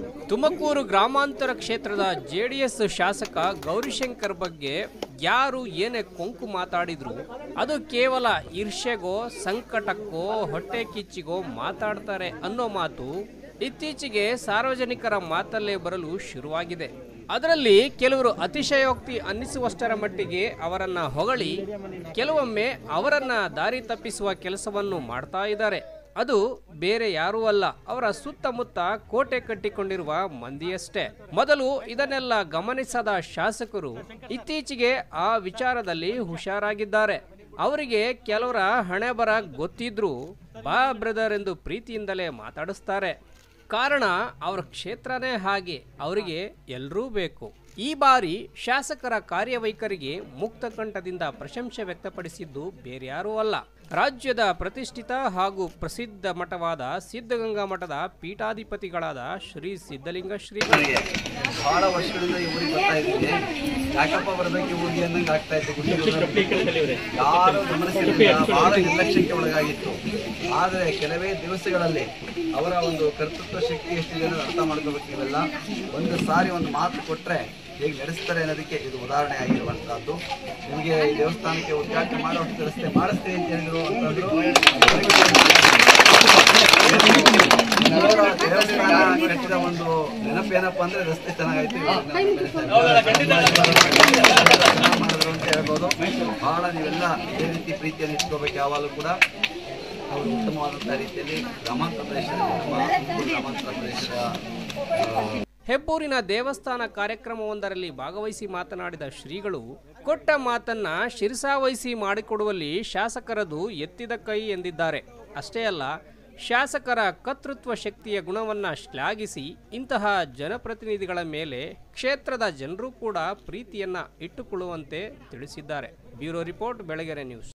ತುಮಕೂರು ಗ್ರಾಮಾಂತರ ಕ್ಷೇತ್ರದ ಜೆಡಿಎಸ್ ಶಾಸಕ ಗೌರಿಶಂಕರ್ ಬಗ್ಗೆ ಯಾರು ಏನೇ ಕೊಂಕು ಮಾತಾಡಿದ್ರು ಅದು ಕೇವಲ ಈರ್ಷೆಗೋ ಸಂಕಟಕ್ಕೋ ಹೊಟ್ಟೆ ಕಿಚ್ಚಿಗೋ ಮಾತಾಡ್ತಾರೆ ಅನ್ನೋ ಮಾತು ಇತ್ತೀಚೆಗೆ ಸಾರ್ವಜನಿಕರ ಮಾತಲ್ಲೇ ಬರಲು ಶುರುವಾಗಿದೆ ಅದರಲ್ಲಿ ಕೆಲವರು ಅತಿಶಯೋಕ್ತಿ ಅನ್ನಿಸುವಷ್ಟರ ಮಟ್ಟಿಗೆ ಅವರನ್ನ ಹೊಗಳಿ ಕೆಲವೊಮ್ಮೆ ಅವರನ್ನ ದಾರಿ ತಪ್ಪಿಸುವ ಕೆಲಸವನ್ನು ಮಾಡ್ತಾ ಇದ್ದಾರೆ ಅದು ಬೇರೆ ಯಾರೂ ಅಲ್ಲ ಅವರ ಸುತ್ತಮುತ್ತ ಕೋಟೆ ಕಟ್ಟಿಕೊಂಡಿರುವ ಮಂದಿಯಷ್ಟೇ ಮೊದಲು ಇದನ್ನೆಲ್ಲ ಗಮನಿಸದ ಶಾಸಕರು ಇತ್ತೀಚೆಗೆ ಆ ವಿಚಾರದಲ್ಲಿ ಹುಷಾರಾಗಿದ್ದಾರೆ ಅವರಿಗೆ ಕೆಲವರ ಹಣೆ ಬರ ಗೊತ್ತಿದ್ರೂ ಬಾ ಬ್ರದರ್ ಎಂದು ಪ್ರೀತಿಯಿಂದಲೇ ಮಾತಾಡಿಸ್ತಾರೆ ಕಾರಣ ಅವರ ಕ್ಷೇತ್ರನೇ ಹಾಗೆ ಅವರಿಗೆ ಎಲ್ಲರೂ ಬೇಕು ಈ ಬಾರಿ ಶಾಸಕರ ಕಾರ್ಯವೈಖರಿಗೆ ಮುಕ್ತ ಕಂಠದಿಂದ ಪ್ರಶಂಸೆ ವ್ಯಕ್ತಪಡಿಸಿದ್ದು ಬೇರ್ಯಾರೂ ಅಲ್ಲ ರಾಜ್ಯದ ಪ್ರತಿಷ್ಠಿತ ಹಾಗೂ ಪ್ರಸಿದ್ಧ ಮಠವಾದ ಸಿದ್ಧಗಂಗಾ ಮಠದ ಪೀಠಾಧಿಪತಿಗಳಾದ ಶ್ರೀ ಸಿದ್ಧಲಿಂಗ ಶ್ರೀಗಳು ನನಗೆ ಬಹಳ ವರ್ಷಗಳಿಂದ ಈ ಊರಿಗೆ ಬರ್ತಾ ಇದ್ದೀನಿ ಯಾಕಪ್ಪ ಬರಬೇಕು ಊರಿಗೆ ಅನ್ನಂಗೆ ಆಗ್ತಾ ಇತ್ತು ಗುಡ್ಡಗಳು. ಯಾರು ಗಮನಿಸಿರಲಿಲ್ಲ ಬಹಳ ನಿರ್ಲಕ್ಷ್ಯಕ್ಕೆ ಒಳಗಾಗಿತ್ತು ಆದರೆ ಕೆಲವೇ ದಿವಸಗಳಲ್ಲಿ ಅವರ ಒಂದು ಕರ್ತೃತ್ವ ಶಕ್ತಿ ಎಷ್ಟಿದೆ ಅನ್ನೋದು ಅರ್ಥ ಮಾಡ್ಕೋಬೇಕು ಇವೆಲ್ಲ ಒಂದು ಸಾರಿ ಒಂದು ಮಾತು ಕೊಟ್ಟರೆ ಹೇಗೆ ನಡೆಸ್ತಾರೆ ಅನ್ನೋದಕ್ಕೆ ಇದು ಉದಾಹರಣೆ ಆಗಿರುವಂತಹದ್ದು ನಿಮಗೆ ಈ ದೇವಸ್ಥಾನಕ್ಕೆ ಉದ್ಘಾಟನೆ ಮಾಡುವಷ್ಟು ವ್ಯವಸ್ಥೆ ಮಾಡಿಸ್ತೀನಿ ಅಂತ ಹೇಳಿದ್ರು ಅಂತಂದ್ರು ಅವರ ದೇವಸ್ಥಾನ ಕಟ್ಟಿದ ಒಂದು ನೆನಪೇನಪ್ಪ ಅಂದ್ರೆ ರಸ್ತೆ ಚೆನ್ನಾಗಾಯ್ತು ಮಾಡಿದ್ರು ಅಂತ ಹೇಳ್ಬೋದು ಬಹಳ ನೀವೆಲ್ಲ ಇದೇ ರೀತಿ ಪ್ರೀತಿಯನ್ನು ಇಟ್ಕೋಬೇಕು ಯಾವಾಗಲೂ ಕೂಡ ಅವರು ಉತ್ತಮವಾದಂತಹ ರೀತಿಯಲ್ಲಿ ಗ್ರಾಮಾಂತರ ಪ್ರದೇಶದ ನಮ್ಮ ತುಮಕೂರು ಗ್ರಾಮಾಂತರ ಪ್ರದೇಶದ ಆ, ಹೆಬ್ಬೂರಿನ ದೇವಸ್ಥಾನ ಕಾರ್ಯಕ್ರಮವೊಂದರಲ್ಲಿ ಭಾಗವಹಿಸಿ ಮಾತನಾಡಿದ ಶ್ರೀಗಳು ಕೊಟ್ಟ ಮಾತನ್ನ ಶಿರಸಾವಹಿಸಿ ಮಾಡಿಕೊಡುವಲ್ಲಿ ಶಾಸಕರದು ಎತ್ತಿದ ಕೈ ಎಂದಿದ್ದಾರೆ ಅಷ್ಟೇ ಅಲ್ಲ ಶಾಸಕರ ಕರ್ತೃತ್ವ ಶಕ್ತಿಯ ಗುಣವನ್ನ ಶ್ಲಾಘಿಸಿ ಇಂತಹ ಜನಪ್ರತಿನಿಧಿಗಳ ಮೇಲೆ ಕ್ಷೇತ್ರದ ಜನರು ಕೂಡ ಪ್ರೀತಿಯನ್ನ ಇಟ್ಟುಕೊಳ್ಳುವಂತೆ ತಿಳಿಸಿದ್ದಾರೆ ಬ್ಯೂರೋ ರಿಪೋರ್ಟ್ ಬೆಳಗೆರೆ ನ್ಯೂಸ್